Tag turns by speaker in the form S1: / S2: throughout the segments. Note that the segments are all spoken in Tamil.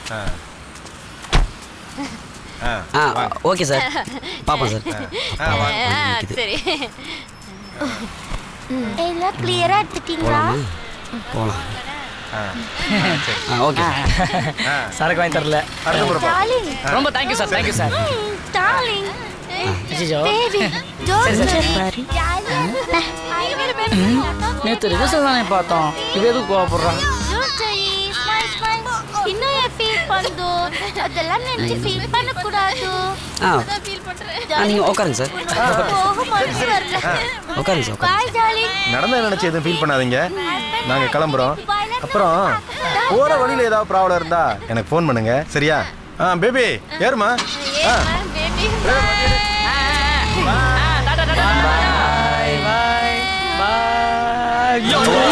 S1: ஆ ஆ
S2: ஆ
S1: வாங்க.
S2: ஓகே சார் பார்ப்போம் சார்
S1: ஆ வாங்க
S3: ஆ, சரி
S4: எல்லாம் கிளியரா எடுத்துட்டீங்களா
S2: போகலாமா போகலாம்
S1: ஆ சரி
S2: ஆ ஓகே
S1: ஆ
S5: சரக்கு வாங்கி தரல
S1: அடுத்த முறை பா.
S4: டார்லிங்
S5: ரொம்ப thank you sir thank you sir
S4: darling
S5: அச்சோ
S4: பேபி டோன்ட் வரி
S5: நேற்று ரிஹர்சல் தானே பார்த்தோம் இது எதுக்கு கோவப்படுறான்
S4: இன்னும் ஏன் ஃபீல் பண்ணு அதெல்லாம் நினைச்சு ஃபீல் பண்ணக்கூடாது
S2: ஆ
S3: ஃபீல் பண்றேன்
S2: ஆ நீங்கள் உட்காருங்க சார்
S4: போக மனசு வரல
S2: உட்காருங்க சார் உட்காருங்க
S4: பாய் டார்லிங்
S1: நடந்த நினைச்சு எதுவும் ஃபீல் பண்ணாதீங்க நாங்க கிளம்புறோம் அப்புறம் போற வழியில ஏதாவது ப்ராப்ளம் இருந்தா எனக்கு ஃபோன் பண்ணுங்க சரியா ஆ பேபி ஏறுமா ஆ
S3: baby
S5: bye bye bye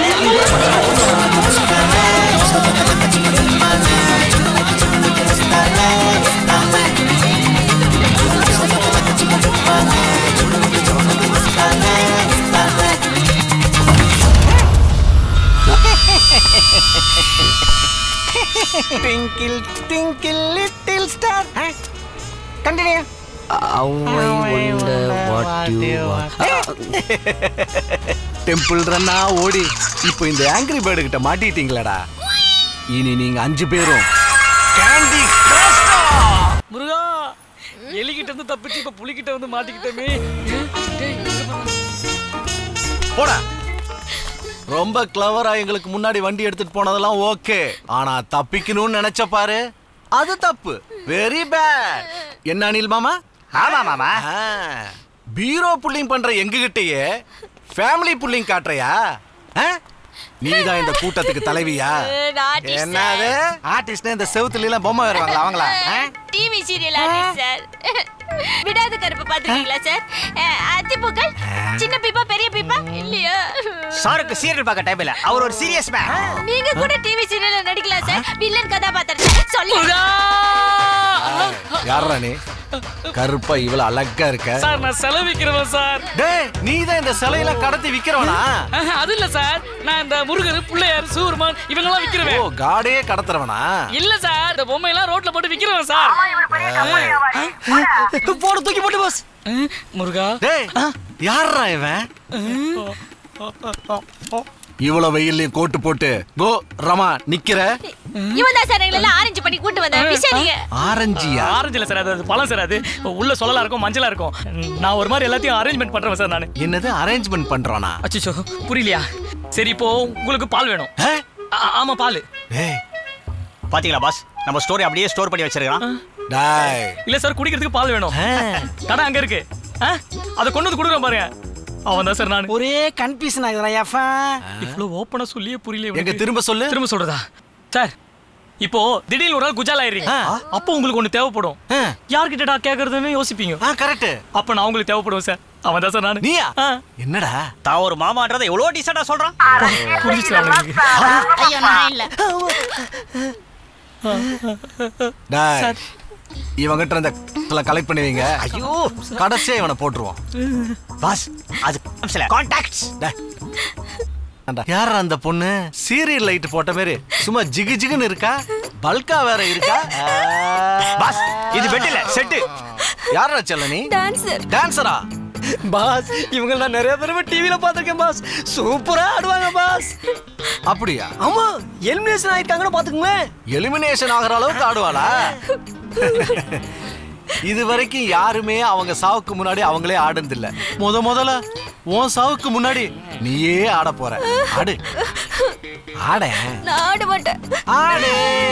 S6: Twinkle, twinkle, little star. Continue.
S2: How I wonder what you want.
S6: Temple ரன்னா ஓடி இப்போ இந்த ஆங்கிரி பேர்டு கிட்ட மாட்டிட்டீங்களடா இனி நீங்க அஞ்சு பேரும் கேண்டி
S5: முருகா எலிகிட்ட இருந்து தப்பிச்சு இப்ப புலிகிட்ட வந்து மாட்டிக்கிட்டோமே டேய், இங்க பாரு.
S6: போடா ரொம்ப கிளவரா எங்களுக்கு முன்னாடி வண்டி எடுத்துட்டு போனதெல்லாம் ஓகே ஆனா தப்பிக்கணும்னு நினைச்ச பாரு அது தப்பு வெரி பேட் என்ன அனில் மாமா
S7: ஆமா மாமா
S6: பீரோ புல்லிங் பண்ற எங்ககிட்டயே ஃபேமிலி புல்லிங் காட்டுறியா ஆ? நீதான் இந்த கூட்டத்துக்கு தலைவியா என்னது ஆர்டிஸ்ட் இந்த செவுத்துல எல்லாம் பொம்மை வருவாங்களா அவங்களா ஆ?
S3: டிவி சீரியல் ஆர்டிஸ்ட் சார் விடாத கருப்பு பாத்துருக்கீங்களா சார் அத்திப்பூக்கள் சின்ன பீப்பா பெரிய பீப்பா இல்லையா
S7: சாருக்கு சீரியல் பார்க்க டைம் இல்ல அவர் ஒரு சீரியஸ் மேன்
S3: நீங்க கூட டிவி சீரியல்ல நடிக்கலாம் சார் வில்லன் கதாபாத்திரம் சொல்லி
S6: யாரா நீ கருப்பா இவ்வளவு அழகா இருக்க
S5: சார் நான் செலவிக்கிறவன் சார்
S6: டேய் நீதான் இந்த சிலையெல்லாம் கடத்தி விக்கிறவனா
S5: ஆஹா, அது இல்ல சார் நான் இந்த முருகர் பிள்ளையார் சூர்மான் இவங்கெல்லாம்
S6: ஓ
S5: விக்கிறவேன்
S6: காடே கடத்துறவனா
S5: இல்ல சார் இந்த பொம்மை எல்லாம் ரோட்ல போட்டு விக்கிறவன் சார்
S2: போட தூக்கி போட்டு பாஸ்
S5: முருகா
S6: டேய் யாரா இவன் இவ்வளவு வெயில்லையும் கோட்டு போட்டு கோ ரமா நிக்கிற
S3: இவன் தான் சார் எங்களை எல்லாம் ஆரஞ்சு பண்ணி கூட்டு வந்த விஷயம்
S6: ஆரஞ்சியா
S5: ஆரஞ்சு இல்ல சார் அது அது பழம் சார் அது உள்ள சொல்லலா இருக்கும் மஞ்சளா இருக்கும் நான் ஒரு மாதிரி எல்லாத்தையும் அரேஞ்ச்மெண்ட் பண்றேன் சார் நான்
S6: என்னது அரேஞ்ச்மெண்ட் பண்றானா
S5: அச்சோ புரியலையா சரி இப்போ உங்களுக்கு பால் வேணும்
S6: ஆ?
S5: ஆ- ஆமா பால்
S6: டேய்
S7: பாத்தீங்களா பாஸ் நம்ம ஸ்டோரி அப்படியே ஸ்டோர் பண்ணி வச்சிருக்கான்
S6: டாய்
S5: இல்ல சார் குடிக்கிறதுக்கு பால் வேணும் கடை அங்க இருக்கு ஆ? அதை கொண்டு வந்து கொடுக்குறேன் பாருங்க அவன் தான் சார் நான்
S2: ஒரே கன்ஃபியூஷன் ஆகுதுடா எஃபா
S5: இவ்வளவு ஓப்பனா சொல்லியே புரியல
S6: எங்க
S5: இவனுக்கு.
S6: திரும்ப சொல்லு
S5: திரும்ப சொல்றதா சார் இப்போ திடீர்னு ஒரு நாள் குஜால் ஆயிடுறீங்க அப்போ உங்களுக்கு ஒண்ணு தேவைப்படும்
S6: ஆ.
S5: யார்கிட்டடா கேக்குறதுன்னு யோசிப்பீங்க
S6: ஆ கரெக்ட்
S5: அப்ப நான் உங்களுக்கு தேவைப்படுவேன் சார் அவன் தான் சார் நான்
S6: நீயா
S5: ஆ.
S6: என்னடா
S7: தான் ஒரு மாமான்றதை எவ்வளவு டீசெண்டா சொல்றான்
S5: புரிஞ்சுச்சு அவனுக்கு
S3: ஐயோ நான் இல்ல
S6: டாய் இவங்கிட்ட இந்த கலெக்ட் பண்ணி வைங்க ஐயோ கடைசியா இவனை போட்டுருவோம்
S7: பாஸ் அது சில கான்டாக்ட்ஸ்
S6: டேய். ஏண்டா, யாரா அந்த பொண்ணு சீரியல் லைட் போட்ட மாதிரி சும்மா ஜிகு ஜிகுன்னு இருக்கா பல்கா வேற இருக்கா
S7: பாஸ் இது பெட் இல்ல செட்டு
S6: யாரா செல்ல நீ
S3: டான்சர்
S6: டான்சரா
S2: பாஸ் இவங்க நான் நிறைய தடவை டிவில பார்த்திருக்கேன் பாஸ் சூப்பரா ஆடுவாங்க பாஸ்
S6: அப்படியா
S2: ஆமா எலிமினேஷன் ஆயிருக்காங்கன்னு பாத்துக்கோங்களேன்
S6: எலிமினேஷன் ஆகுற அளவுக்கு ஆடுவாளா இது வரைக்கும் யாருமே அவங்க சாவுக்கு முன்னாடி அவங்களே ஆடுனது இல்ல முத முதல்ல உன் சாவுக்கு முன்னாடி நீயே ஆட போற ஆடு ஆட
S3: நான் ஆட மாட்டேன்
S6: ஆடு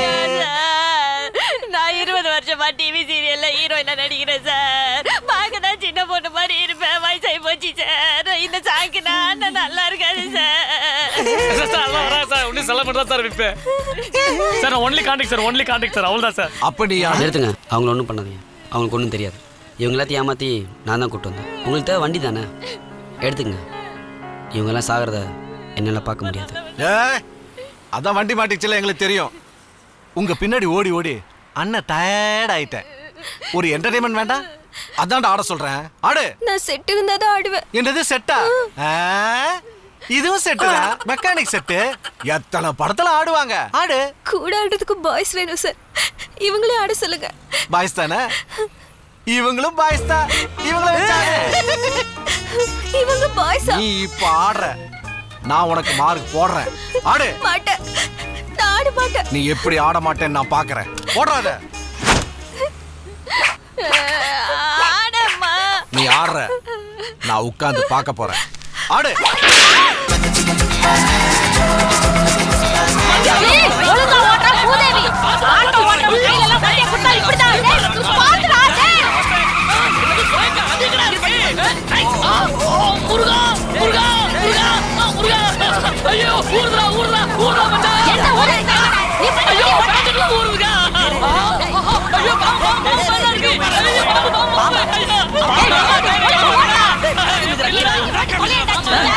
S3: நான் இருபது வருஷமா டிவி சீரியல்ல ஹீரோயினா நடிக்கிறேன் சார் பார்க்க தான் சின்ன பொண்ணு மாதிரி இருப்பேன் வயசாகி போச்சு சார் இந்த சாக்கு நான் நல்லா இருக்காது சார்
S5: சார் அதெல்லாம் வராது சார் ஒன்லி செலவு மட்டும் தான் சார் விற்பேன் சார் நான் only contact sir only contact sir அவ்வளோதான் சார்
S6: அப்ப நீ ஆடு
S2: நிறுத்துங்க அவங்கள ஒன்றும் பண்ணாதீங்க அவங்களுக்கு ஒன்றும் தெரியாது இவங்க எல்லாத்தையும் ஏமாற்றி நான் தான் கூப்பிட்டு வந்தேன் உங்களுக்கு தேவை வண்டி தானே எடுத்துங்க இவங்கெல்லாம் சாகிறத என்னால் பார்க்க முடியாது
S6: ஏய், அதான் வண்டி மாட்டிச்சுல எங்களுக்கு தெரியும் உங்க பின்னாடி ஓடி ஓடி அண்ணன் டயர்ட் ஆயிட்டேன் ஒரு என்டர்டைன்மெண்ட் வேண்டாம் அதான்டா ஆட சொல்றேன் ஆடு
S3: நான் செட்டு இருந்தா தான் ஆடுவேன்
S6: என்னது செட்டா ஆ? இதுவும் செட்டுடா மெக்கானிக் செட்டு எத்தனை படத்துல ஆடுவாங்க ஆடு
S8: கூட ஆடுறதுக்கு பாய்ஸ் வேணும் சார் இவங்களே ஆட சொல்லுங்க
S6: பாய்ஸ் தானே இவங்களும் பாய்ஸ் தான் இவங்கள வச்சாங்க
S8: இவங்க பாய்ஸா
S6: நீ இப்ப ஆடுற நான் உனக்கு மார்க் போடுறேன் ஆடு
S8: மாட்டேன் நான் ஆட மாட்டேன்
S6: நீ எப்படி ஆட மாட்டேன்னு நான் பாக்குறேன் போடுறாத
S3: ஆடம்மா
S6: நீ ஆடுற நான் உட்கார்ந்து பார்க்க போறேன் ஆடு
S3: ஏய், ஒழுங்கா ஓட்டுறா பூதேவி ஆட்டோ ஓட்டுறவங்க கையில எல்லாம் வண்டியை கொடுத்தா இப்படிதான் டேய், பாத்துடா டேய்.
S5: முருகா முருகா முருகா ஆ, முருகா ஐயோ ஊருடா ஊருடா ஊருடா மச்சான்
S3: என்ன ஊரு? நீ போய்
S5: ஐயோ
S3: வண்டியை ஓட்டு.
S5: பேக்கெட்ல ஊருதுங்க ஐயோ பாம்பு பாம்பு பாம்பு இருக்கு ஐயோ பாம்பு பாம்பு பாம்பு ஐயோ
S3: ஏய், ஓட்டு, ஓட்டு, ஓட்டுடா. இல்லடா, ஓட்டு, கொலையடா, சொல்லுடா.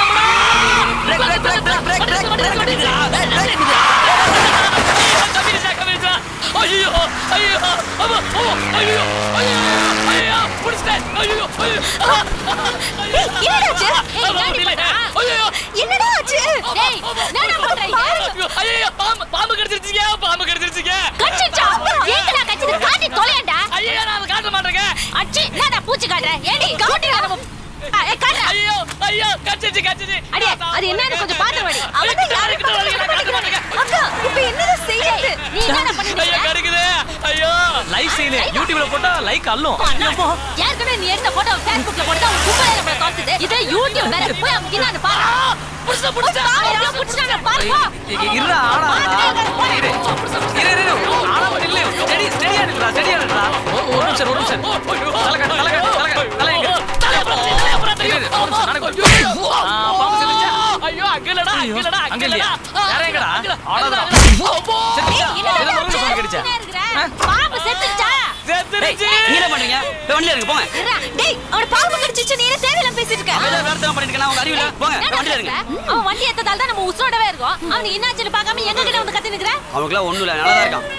S5: கமிஷா கமிஷா ஐயோ ஐயோ அம்மா ஓ ஐயோ ஐயோ ஐயோ புடிச்சிட்டேன் ஐயோ ஐயோ
S8: ஏய், என்னடா ஆச்சு?
S3: ஏய், என்னடி பண்ற?
S5: ஐயோ
S8: என்னடா ஆச்சு
S3: டேய், என்னடா பண்றீங்க?
S5: ஐயோ பாம்பு பாம்பு கடிச்சிருச்சுங்க பாம்பு கடிச்சிருச்சுங்க
S3: கடிச்சிச்சா? எங்கடா கடிச்சது? காட்டி தொலையேன்டா.
S5: ஐயோ நான் அதை காட்ட மாட்டேங்க
S3: அச்சி, என்னடா பூச்சி காட்டுற? ஏடி, காட்டுடா நம்ம. ஆ, ஏய், காட்டுடா.
S5: ஐயோ ஐயோ கடிச்சிருச்சு கடிச்சிருச்சு
S3: அடியே, அது என்னன்னு கொஞ்சம் பாத்து வாடி.
S8: அவதான் யாரும்
S5: கிட்ட வரீங்க, நான் காட்ட மாட்டேங்க
S8: அக்கா இப்ப என்னதான் செய்யறது
S3: நீ என்னடா பண்ணிட்டு
S5: ஐயோ
S3: இருக்க?
S5: கடிக்குது ஐயோ
S9: லைவ் சீனு யூடியூப்ல போட்டா லைக் அல்லும்
S3: ஏற்கனவே நீ எடுத்த photo Facebookல போட்டுதான் உன் கும்பலே நம்மள துரத்துது. இது YouTube வேற. போய் அவங்க என்னன்னு பாரு.
S5: புடிச்சா புடிச்சா
S3: பாரு, எல்லாம் புடிச்சிட்டாங்க, பாரு, போ.
S9: இருடா ஆனா இரு இரு இரு ஆனா இல்ல ஸ்டெடி ஸ்டெடியா இருக்குடா ஸ்டெடியா இருக்குடா ஒரு நிமிஷம் ஒரு நிமிஷம் தலை கட்டு தலை கட்டு தலை கட்டு தலை எங்க இரு, இரு, ஒரு நிமிஷம், நானே கொஞ்சம். ஆ, பாம்பு செத்துச்சா?
S5: ஐயோ அங்கலடா அங்கலடா
S9: அங்க இல்லையா? வேற எங்கடா? ஆடாதடா. செத்துச்சா?
S3: என்னடா
S9: ஏதோ முருகன் சொல்லி கடிச்சா?
S3: சும்மா இருக்கிற? பாம்பு செத்துச்சா?
S5: செத்துருச்சு
S2: நீ என்ன பண்றீங்க போய் வண்டியில இருங்க போங்க
S3: இருடா.
S8: டேய் அவன பாம்பு கடிச்சிச்சு நீ என்ன தேவையில்லாம பேசிட்டு இருக்க
S2: வேற வேற தான் பண்ணிட்டு இருக்கலாம் உங்க அறிவில போங்க
S3: என்னடா
S2: போய் வண்டியில இருங்க
S3: பேசுற? அவன் வண்டி ஏத்ததால தான் நம்ம உசுரோடவே இருக்கோம் அவனுக்கு என்னாச்சுன்னு பார்க்காம எங்க கிட்ட வந்து கத்தி நிக்கிற
S2: அவனுக்குலாம் ஒண்ணும் இல்ல நல்லா தான் இருக்கான்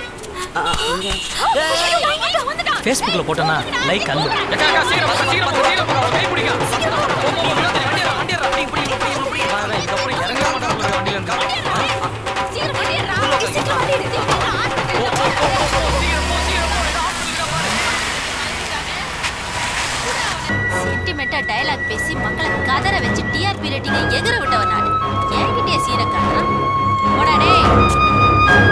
S3: வந்துட்டான்
S9: ஃபேஸ்புக்ல போட்டனா லைக் அல்லு அக்கா அக்கா சீக்கிரம் வாங்க, சீக்கிரம் வாங்க, சீக்கிரம் வாங்க, கை பிடிங்க போ, போ, போ, வினோத், வண்டியை வண்டியை பிடி, பிடி, பிடி, பிடி, பிடி. வாங்க, இதுக்கப்புறம் இறங்கவே மாட்டாங்க உங்களுக்கு வண்டியில இருந்து.
S3: சீக்கிரம் பண்ணிடுறா சீக்கிரம் பண்ணிடு சென்டிமெண்டா டயலாக் பேசி மக்களை கதற வச்சு டிஆர்பி ரேட்டிங்கை எகிற விட்டவன் நானு என்கிட்டயே சீரை காட்டுறான் போடா டேய்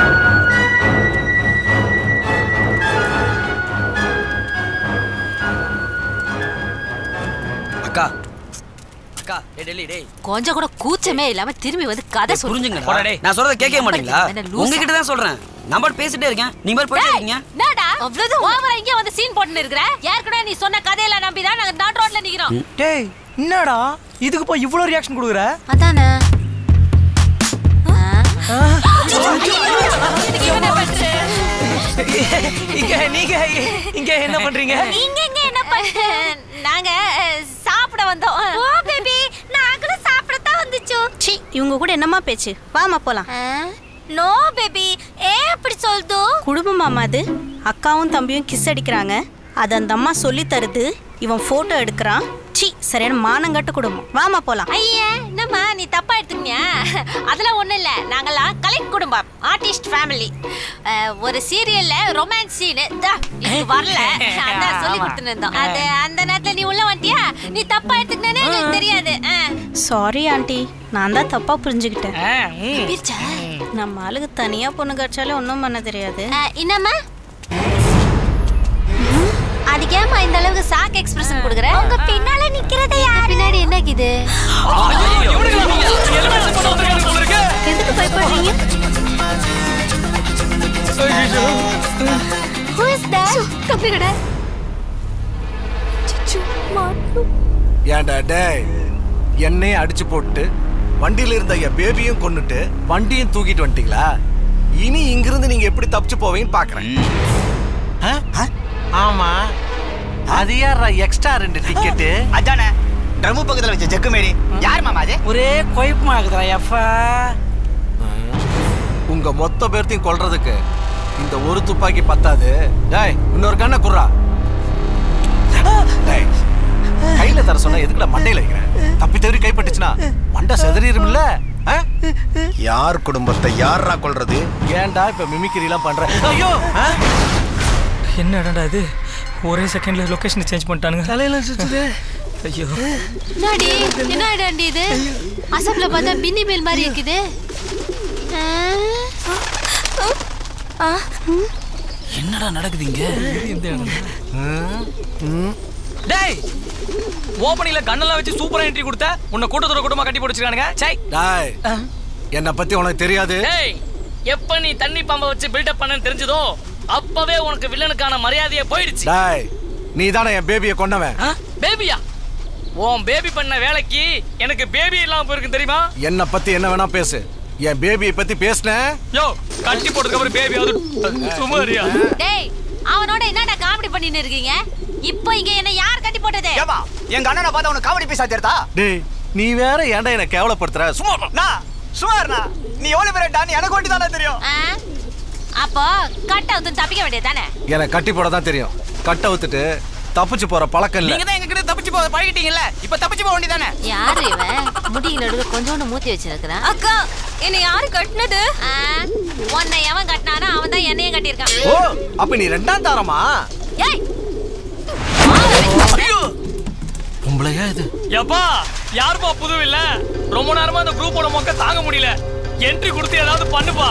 S2: அக்கா அக்கா டேய் டெல்லி டேய்
S3: கொஞ்சம் கூட கூச்சமே இல்லாம திரும்பி வந்து கதை
S2: டேய்,
S3: சொல்லுங்க
S2: புரிஞ்சுங்க
S9: போடா டேய்.
S2: நான் சொல்றத கேட்க மாட்டீங்களா
S3: என்ன லூசா?
S2: உங்ககிட்ட தான் சொல்றேன் நம்பர் பேசிட்டே இருக்கேன் நீ மாதிரி போயிட்டே இருக்கீங்க
S3: என்னடா அவ்வளவுதான் ஓவரா இங்க வந்து சீன் போட்டுன்னு இருக்கற ஏற்கனவே நீ சொன்ன கதையில நம்பி தான் நாங்க நாட் ரோட்ல நிக்கிறோம்
S9: டேய் என்னடா இதுக்கு போய் இவ்வளவு ரியாக்ஷன் கொடுக்குற
S3: அதானே
S9: இங்க நீங்க இங்க என்ன பண்றீங்க
S3: நீங்க எங்க என்ன பண்ண நாங்க அஹ், சாப்பிட வந்தோம் ஓ பேபி நாங்களும் சாப்பிட தான் வந்துச்சோ
S8: சி இவங்க கூட என்னம்மா பேச்சு வாமா போலாம்
S3: நோ பேபி ஏன் அப்படி சொல்லுது
S8: குடும்பமாமா அது அக்காவும் தம்பியும் கிஸ் அடிக்கிறாங்க அது அந்த அம்மா சொல்லி தருது இவன் போட்டோ எடுக்கிறான் சி சரியான மானங்கட்ட குடும்பம் வாமா போலாம்
S3: ஐயா என்னம்மா நீ தப்பா எடுத்துக்கியா அதெல்லாம் ஒண்ணும் இல்ல நாங்கெல்லாம் கலை குடும்பம் ஆர்டிஸ்ட் ஃபேமிலி ஒரு சீரியல்ல ரொமான்ஸ் சீன் வரல அதான் சொல்லி கொடுத்துன்னு இருந்தோம் அது அந்த நேரத்துல நீ உள்ள வந்துட்டியா நீ தப்பா எடுத்துக்கினே எனக்கு தெரியாது அஹ்.
S8: சாரி ஆண்டி நான் தான் தப்பா புரிஞ்சுக்கிட்டேன்
S5: ஆ, ம்.
S3: பிரிச்சா?
S8: நம்ம ஆளுக்கு தனியா பொண்ணு கடிச்சாலே ஒன்றும் பண்ண தெரியாது
S3: அஹ், என்னம்மா அதுக்கேம்மா இந்த அளவுக்கு சாக் எக்ஸ்பிரஷன் கொடுக்குற உங்க பின்னால நிக்கிறதே யாரு பின்னாடி என்ன இது
S8: எதுக்கு பயப்படுறீங்க
S3: ஹூ இஸ் தட்
S8: கம்பிடா
S6: ஏன்டா டேய் என்னையும் அடிச்சு போட்டு வண்டியில இருந்த என் பேபியும் கொன்னுட்டு வண்டியும் தூக்கிட்டு வந்துட்டீங்களா இனி இங்கிருந்து நீங்க எப்படி தப்பிச்சு போவீங்கன்னு பாக்குறேன் ஆ? ஆமா அது யாரா எக்ஸ்ட்ரா ரெண்டு டிக்கெட்டு
S7: அதானே ட்ரம்மு பக்கத்துல வச்ச ஜக்கு மாரி யார் மாமா அது
S9: ஒரே குழப்பமா இருக்குதுடா எஃபா
S6: உங்க மொத்த பேர்த்தையும் கொல்றதுக்கு இந்த ஒரு துப்பாக்கி பத்தாது டேய் இன்னொரு கண்ணை குர்ரா டேய் கையில தர சொன்ன எல்லாம் எதுக்குடா மண்டையில வைக்கிறேன் தப்பி தவறி கைப்பட்டுச்சுன்னா மண்டை செதறிடும்ல ஆ?
S1: யார் குடும்பத்தை யாரா கொல்றது
S6: ஏன்டா இப்ப மிமிக்ரி எல்லாம் பண்ற ஐயோ ஆ?
S5: என்னடா இது ஒரே செகண்ட்ல லொகேஷன் சேஞ்ச் பண்ணிட்டானுங்க
S6: தலையில சுத்துது
S5: ஐயோ
S3: என்னடி என்ன ஆடாண்டி இது அசப்ல பார்த்தா பின்னி மேல் மாதிரி இருக்குது ஆ?
S9: என்னடா நடக்குது இங்க
S6: ம்.
S5: டேய் ஓப்பனிங்ல கண்ணெல்லாம் வச்சு சூப்பரா என்ட்ரி கொடுத்த உன்னை கூட்டத்தோட கூட்டமா கட்டி போட்டு வச்சிருக்கானுங்க சை
S6: டாய் என்னை பத்தி உனக்கு தெரியாது
S5: டேய் எப்ப நீ தண்ணி பாம்பை வச்சு பில்டப் பண்ணன்னு தெரிஞ்சதோ அப்பவே உனக்கு வில்லனுக்கான மரியாதையே போயிடுச்சு
S6: டாய் நீ தானே என் பேபியை கொண்டவன்
S5: பேபியா உன் பேபி பண்ண வேலைக்கு எனக்கு பேபி இல்லாம போயிருக்கு தெரியுமா
S6: என்னை பத்தி என்ன வேணா பேசு என் பேபியை பத்தி பேசுனேன்
S5: யோ கட்டி போட்டதுக்கு அப்புறம் பேபி அது சுமாரியா
S3: டேய் அவனோட என்னடா காமெடி பண்ணின்னு இருக்கீங்க இப்போ இங்க என்ன யார் கட்டி போட்டது
S7: ஏமா எங்க அண்ணனை பார்த்தா உனக்கு காமெடி பீஸா தெரியுதா
S6: டேய் நீ வேற ஏன்டா என்ன கேவலப்படுத்துற சும்மா இரு.
S7: நான் சும்மா இருண்ணா நீ எவ்வளவு பேர் டான்னு எனக்கு ஒண்டி தானே தெரியும்
S3: ஆ? அப்போ கட் அவுத்து தப்பிக்க வேண்டியது தானே
S6: எனக்கு கட்டி போட தான் தெரியும் கட்ட ஊத்துட்டு தப்பிச்சு போற பழக்கம் இல்ல
S9: நீங்க தான் எங்க கிட்ட தப்பிச்சு போக பழகிட்டீங்கல்ல இப்ப தப்பிச்சு போக வேண்டியதானே
S3: யாரு இவன் முடியில நடுவுல கொஞ்சோண்டு மூத்தி வச்சிருக்கிறான் அக்கா என்ன யாரு கட்டினது உன்னை எவன் கட்டினானோ அவன் தான் என்னையும் கட்டியிருக்கான்
S6: ஓ அப்ப நீ ரெண்டாம் தாரமா
S3: ஏய்
S6: பொம்பளையா இது
S5: எப்பா யாருப்பா புது இல்ல ரொம்ப நேரமா அந்த குரூப்போட மொக்க தாங்க முடியல என்ட்ரி கொடுத்து ஏதாவது பண்ணுப்பா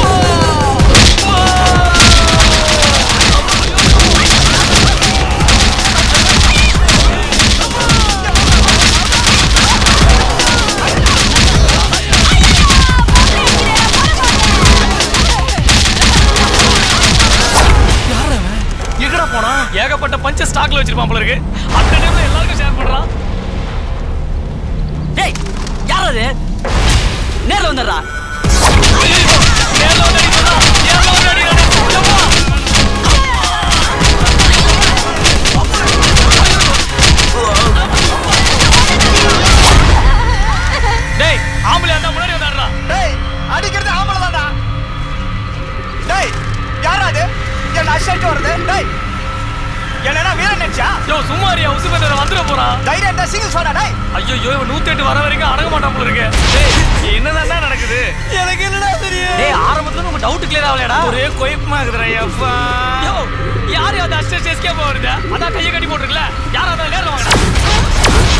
S6: எங்கடா போனா
S5: ஏகப்பட்ட பஞ்ச ஸ்டாக்ல வச்சிருப்பான் போல இருக்கு அந்த டைம்ல எல்லாருக்கும் ஷேர் பண்றான்
S2: டேய் யார் அது நேர்ல வந்துடுறா
S5: நேர்ல வந்து அடிக்கிறா, நேர்ல வந்து அடிக்கிறானே. எப்பா? டேய் ஆம்பளை அந்த முன்னாடி வந்தாடுறா
S7: டேய் அடிக்கிறது ஆம்பளை தான்டா டேய் யாரா அது என்ன அடிச்சிட்டு வருது டேய் என்ன வீரன் நினைச்சா
S5: யோ சும்மாரியா உசுபேட்டர் வந்துட போறான்
S7: தைரியம் இருந்தா சிங்கிள்ஸ் வாடா டேய்
S5: ஐயோ இவன் நூத்தி எட்டு வர வரைக்கும் அடங்க மாட்டான் போல இருக்கு டேய் என்னதான் நடக்குது
S7: எனக்கு என்னடா தெரியும்
S5: டேய் ஆரம்பத்துல நம்ம டவுட் கிளியர் ஆகலடா ஒரே கொயப்பமா இருக்குதுடா எப்பா யோ யார் யார் அஸ்டர் எஸ்கேப் வருது அதான் கையை கட்டி போட்டுருக்கல யார் அதான் நேரம் வாங்கடா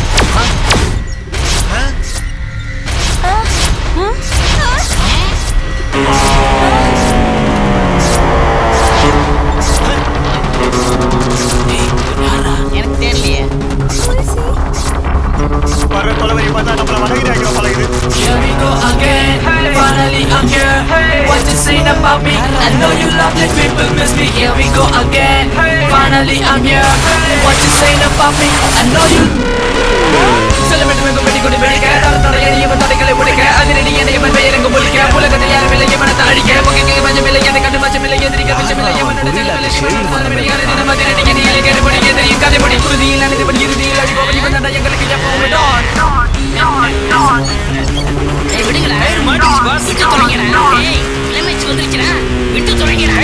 S9: எனக்கு தெரியலையே
S7: வர கொலவரி பார்த்தா நம்மள வடகிரி ஆகிற பழகுது
S10: Here we go again. Finally, I'm here. What you saying about me? I know you love the people miss me. Here we go again. Finally, I'm here. What you saying about me? I know you. செல்லமெட்டு வெங்கும் வெடி கொடி வெடிக்க தரத்தோட எளியவன் தொடைகளை உடைக்க அதிரடி என்னை எவன் பெயரங்கு ஒழிக்க உலகத்தில் யாரும் இல்லை எவனத்தை அழிக்க பொங்கை மஞ்சம் இல்லை எதை கண்டு மச்சம் இல்லை எதிரிக்க விஷம் இல்லை எவனோட செல்வம் இல்லை எவனோட மரணம் இல்லை யாரை தினம் அதிரடி என்னை இல்லை கேடுபடி எதிரியும் கதைப்படி குருதியில் அணிந்தபடி இறுதியில் அடிபோவன் இவன் தான் எங்களுக்கு எப்பவுமே டான்
S9: ஏய் விடுங்கடா விட்டு தொலைங்கடா ஏய் கிளைமேக்ஸ் வந்துருச்சுடா விட்டு தொலைங்கடா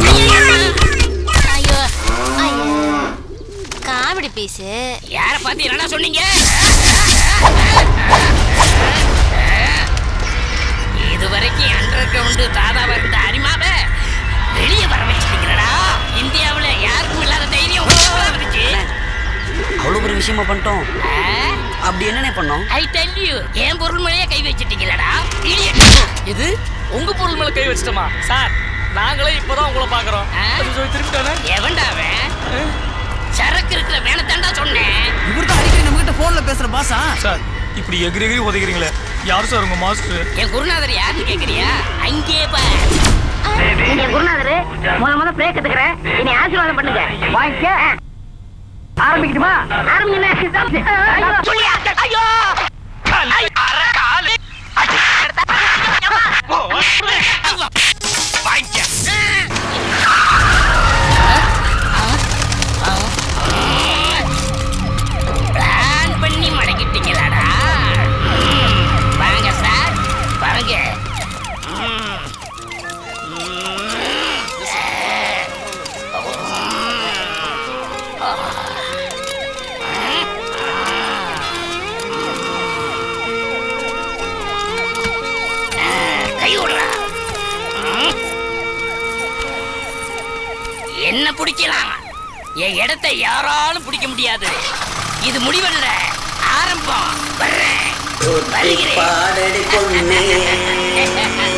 S3: ஐயோ ஐயோ காமெடி பீஸு
S9: யார பார்த்து என்னடா சொன்னீங்க இதுவரைக்கும் அண்டர் கிரவுண்டு தாதாவா இருந்த அரிமாவை வெளியே வர வச்சிருக்கிறடா இந்தியாவுல யாருக்கும் இல்லாத தைரியம் உனக்கு வந்துச்சு
S2: அவ்வளோ பெரிய விஷயமா பண்ணிட்டோம் அப்படி என்னண்ணே பண்ணோம்
S9: ஐ டெல் யூ என் பொருள் மேலேயே கை வச்சிட்டீங்களடா idiot.
S5: இது உங்க பொருள் மேல கை வச்சிட்டோமா சார் நாங்களே இப்பதான் உங்களை பாக்குறோம்
S9: ஆ?
S5: திரும்பிட்டானே
S9: எவன்டா அவன் சரக்கு இருக்கிற வேணத்தாண்டா சொன்னேன்
S2: இவர் தான் அடிக்கடி நம்ம கிட்ட போன்ல பேசுற பாசா
S5: சார் இப்படி எகிரி எகிரி உதைக்கிறீங்களே யார் சார் உங்க மாஸ்டர்
S9: என் குருநாதர் யாருன்னு கேக்குறியா அங்கே பார் என் குருநாதர் முத முத பிரேக் எடுத்துக்கிறேன் இனி ஆசீர்வாதம் பண்ணுங்க வாங்கிக்க ஆரம்பிக்கட்டுமா ஆரம்பிங்க ஐயோ பிளான் பண்ணி மடக்கிட்டீங்களாடா ம், வாங்க சார் வாங்க ம்.
S11: என்ன பிடிக்கலாம் என் இடத்தை யாராலும் பிடிக்க முடியாது இது முடிவல்ல ஆரம்பம் வர்றேன் வருகிறேன்